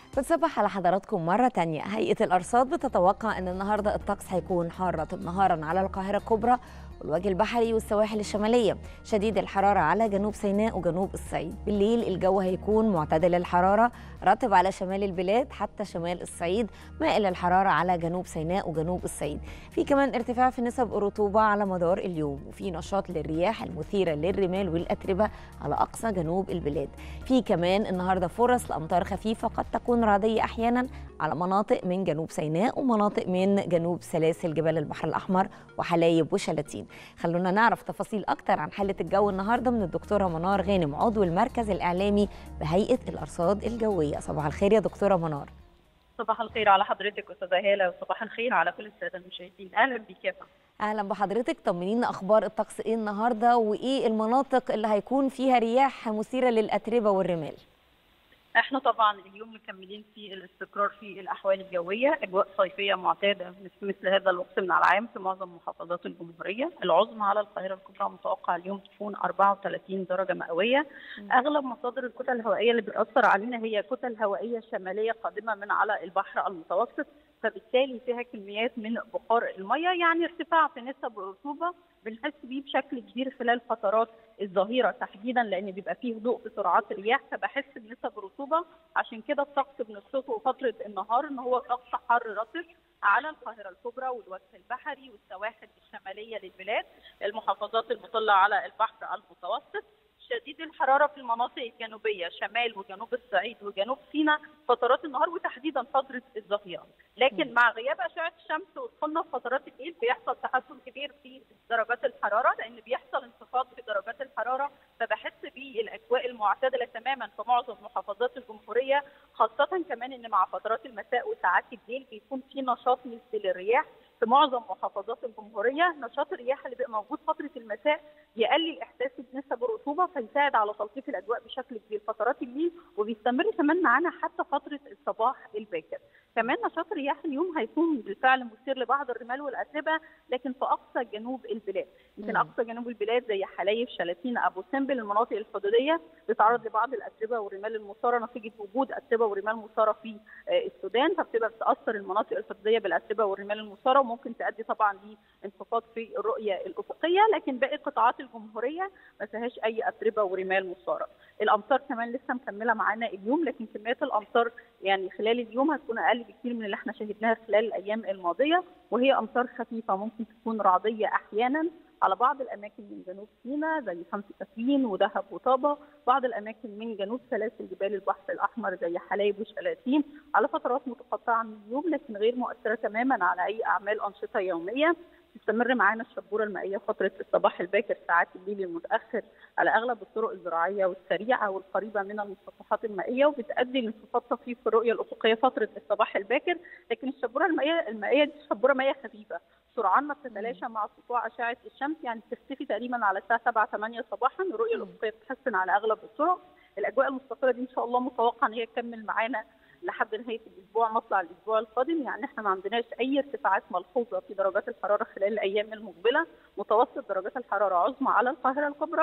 بنصبح على حضراتكم مرة تانية هيئة الأرصاد بتتوقع أن النهاردة الطقس هيكون حارة نهارا على القاهرة الكبرى والوجه البحري والسواحل الشمالية شديد الحرارة على جنوب سيناء وجنوب الصعيد بالليل الجو هيكون معتدل الحرارة رطب على شمال البلاد حتى شمال الصعيد مائل الحرارة على جنوب سيناء وجنوب الصعيد في كمان ارتفاع في نسب الرطوبة على مدار اليوم وفي نشاط للرياح المثيرة للرمال والأتربة على أقصى جنوب البلاد في كمان النهاردة فرص لأمطار خفيفة قد تكون رعدية أحيانا على مناطق من جنوب سيناء ومناطق من جنوب سلاسل جبال البحر الأحمر وحلايب وشلاتين خلونا نعرف تفاصيل أكتر عن حالة الجو النهاردة من الدكتورة منار غانم عضو المركز الإعلامي بهيئة الأرصاد الجوية صباح الخير يا دكتورة منار صباح الخير على حضرتك استاذه هاله وصباح الخير على كل الساده المشاهدين اهلا بك يا فندم اهلا بحضرتك طمنينا اخبار الطقس ايه النهارده وايه المناطق اللي هيكون فيها رياح مثيره للاتربه والرمال احنا طبعا اليوم مكملين في الاستقرار في الاحوال الجويه اجواء صيفيه معتاده مثل مثل هذا الوقت من العام في معظم محافظات الجمهوريه العظمى على القاهره الكبرى متوقع اليوم تكون 34 درجه مئويه اغلب مصادر الكتل الهوائيه اللي بتاثر علينا هي كتل هوائيه شماليه قادمه من على البحر المتوسط فبالتالي فيها كميات من بخار الميه يعني ارتفاع في نسب الرطوبه بنحس بيه بشكل كبير خلال فترات الظهيره تحديدا لان بيبقى فيه هدوء في سرعات الرياح فبحس بنسب رطوبه عشان كده الطقس بنصفه فتره النهار ان هو طقس حر رطب على القاهره الكبرى والوجه البحري والسواحل الشماليه للبلاد المحافظات المطله على البحر المتوسط شديد الحراره في المناطق الجنوبيه شمال وجنوب الصعيد وجنوب سيناء فترات النهار وتحديدا فتره الظهيره لكن مع غياب اشعه الشمس ودخولنا في فترات الليل بيحصل تحسن كبير في درجات الحراره لان بيحصل انخفاض في درجات الحراره فبحس بالاجواء المعتدله تماما في معظم محافظات الجمهوريه خاصه كمان ان مع فترات المساء وساعات الليل بيكون في نشاط مثل الرياح في معظم محافظات الجمهوريه نشاط الرياح اللي بيبقى موجود فتره المساء يقلل احساسي بنسب الرطوبه فيساعد على تلطيف الاجواء بشكل كبير فترات الليل وبيستمر كمان معانا حتى فتره الصباح الباكر كمان نشاط الرياح اليوم هيكون بالفعل مثير لبعض الرمال والاتربه لكن في اقصى جنوب البلاد يمكن اقصى جنوب البلاد زي حلايب شلاتين ابو سمبل المناطق الحدوديه بتتعرض لبعض الاتربه والرمال المثاره نتيجه وجود اتربه ورمال مثاره في السودان فبتبقى بتاثر المناطق الحدوديه بالاتربه والرمال المثاره وممكن تؤدي طبعا لانخفاض في الرؤيه الافقيه لكن باقي قطاعات الجمهوريه ما فيهاش اي اتربه ورمال مثاره الامطار كمان لسه مكمله معانا اليوم لكن كميات الامطار يعني خلال اليوم هتكون اقل بكثير من اللي احنا شاهدناها خلال الايام الماضيه وهي امطار خفيفه ممكن تكون رعديه احيانا على بعض الاماكن من جنوب سيناء زي خمس كاترين ودهب وطابه، بعض الاماكن من جنوب سلاسل جبال البحر الاحمر زي حلايب وشلاتين على فترات متقطعه من اليوم لكن غير مؤثره تماما على اي اعمال انشطه يوميه. تستمر معانا الشبوره المائيه فتره الصباح الباكر ساعات الليل المتاخر على اغلب الطرق الزراعيه والسريعه والقريبه من المسطحات المائيه وبتؤدي لانخفاض طفيف في الرؤيه الافقيه فتره الصباح الباكر لكن الشبوره المائيه المائيه دي شبوره مائيه خفيفه سرعان بتتلاشى مع سطوع اشعه الشمس يعني بتختفي تقريبا على الساعه 7 8 صباحا الرؤيه الافقيه بتتحسن على اغلب الطرق الاجواء المستقره دي ان شاء الله متوقع ان هي تكمل معانا لحد نهايه الاسبوع مطلع الاسبوع القادم يعني احنا ما عندناش اي ارتفاعات ملحوظه في درجات الحراره خلال الايام المقبله متوسط درجات الحراره عظمى على القاهره الكبرى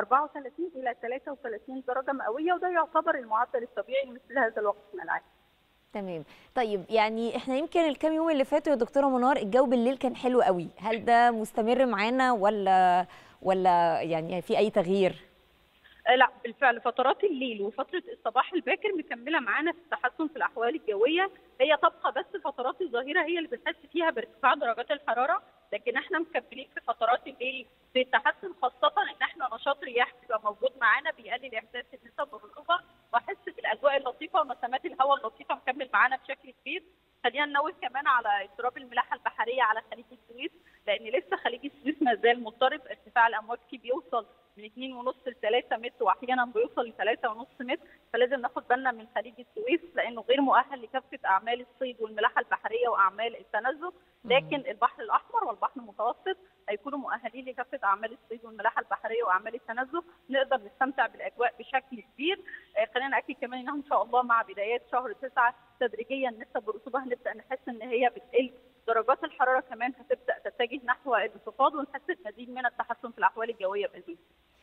34 الى 33 درجه مئويه وده يعتبر المعدل الطبيعي لمثل هذا الوقت من العام تمام طيب يعني احنا يمكن الكام يوم اللي فاتوا يا دكتوره منار الجو بالليل كان حلو قوي هل ده مستمر معانا ولا ولا يعني في اي تغيير لا بالفعل فترات الليل وفتره الصباح الباكر مكمله معانا في التحسن في الاحوال الجويه هي تبقى بس فترات الظهيره هي اللي بنحس فيها بارتفاع درجات الحراره لكن احنا مكملين في فترات الليل في التحسن خاصه ان احنا نشاط رياح بيبقى موجود معانا بيقلل احساس النسب الرطوبه واحس بالاجواء اللطيفه ونسمات الهواء اللطيفه مكمل معانا بشكل كبير خلينا ننوه كمان على اضطراب الملاحه البحريه على خليج السويس لان لسه خليج السويس ما زال مضطرب ارتفاع الامواج فيه بيوصل من 2.5 ل 3 متر واحيانا بيوصل ل 3.5 متر فلازم ناخد بالنا من خليج السويس لانه غير مؤهل لكافه اعمال الصيد والملاحه البحريه واعمال التنزه لكن البحر الاحمر والبحر المتوسط هيكونوا مؤهلين لكافه اعمال الصيد والملاحه البحريه واعمال التنزه نقدر نستمتع بالاجواء بشكل كبير آه خلينا ناكد كمان انها ان شاء الله مع بدايات شهر 9 تدريجيا نسب الرطوبه هنبدا نحس ان هي بتقل درجات الحراره كمان هتبدا تتجه نحو الانخفاض ونحس بمزيد من التحسن في الاحوال الجويه باذن الله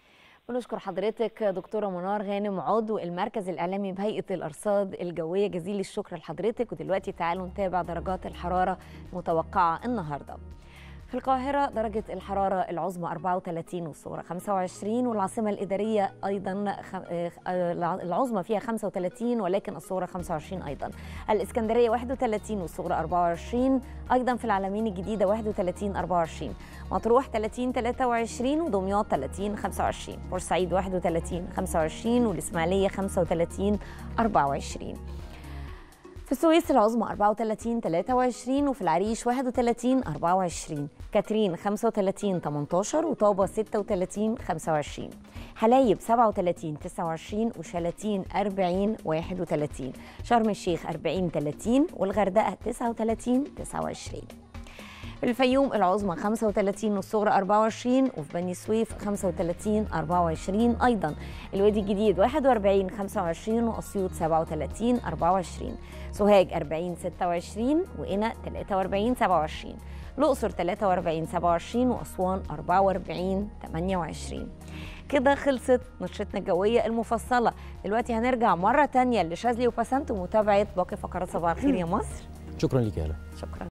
ونشكر حضرتك دكتورة منار غانم عضو المركز الإعلامي بهيئة الأرصاد الجوية جزيل الشكر لحضرتك ودلوقتي تعالوا نتابع درجات الحرارة المتوقعة النهاردة في القاهرة درجة الحرارة العظمى 34 والصغرى 25 والعاصمة الإدارية أيضا العظمى فيها 35 ولكن الصغرى 25 أيضا الإسكندرية 31 والصغرى 24 أيضا في العلمين الجديدة 31 24 مطروح 30 23 ودمياط 30 25 بورسعيد 31 25 والإسماعيلية 35 24 في السويس العظمى 34 23 وفي العريش 31 24 كاترين 35 18 وطابة 36 25 حلايب 37 29 وشلاتين 40 31 شرم الشيخ 40 30 والغردقة 39 29 في الفيوم العظمى 35 والصغرى 24 وفي بني سويف 35 24 ايضا الوادي الجديد 41 25 واسيوط 37 24 سوهاج 40 26 وقنا 43 27 الاقصر 43 27 واسوان 44 28 كده خلصت نشرتنا الجوية المفصلة دلوقتي هنرجع مرة تانية لشاذلي وبسنت ومتابعة باقي فقرات صباح الخير يا مصر شكرا لك يا هلا شكرا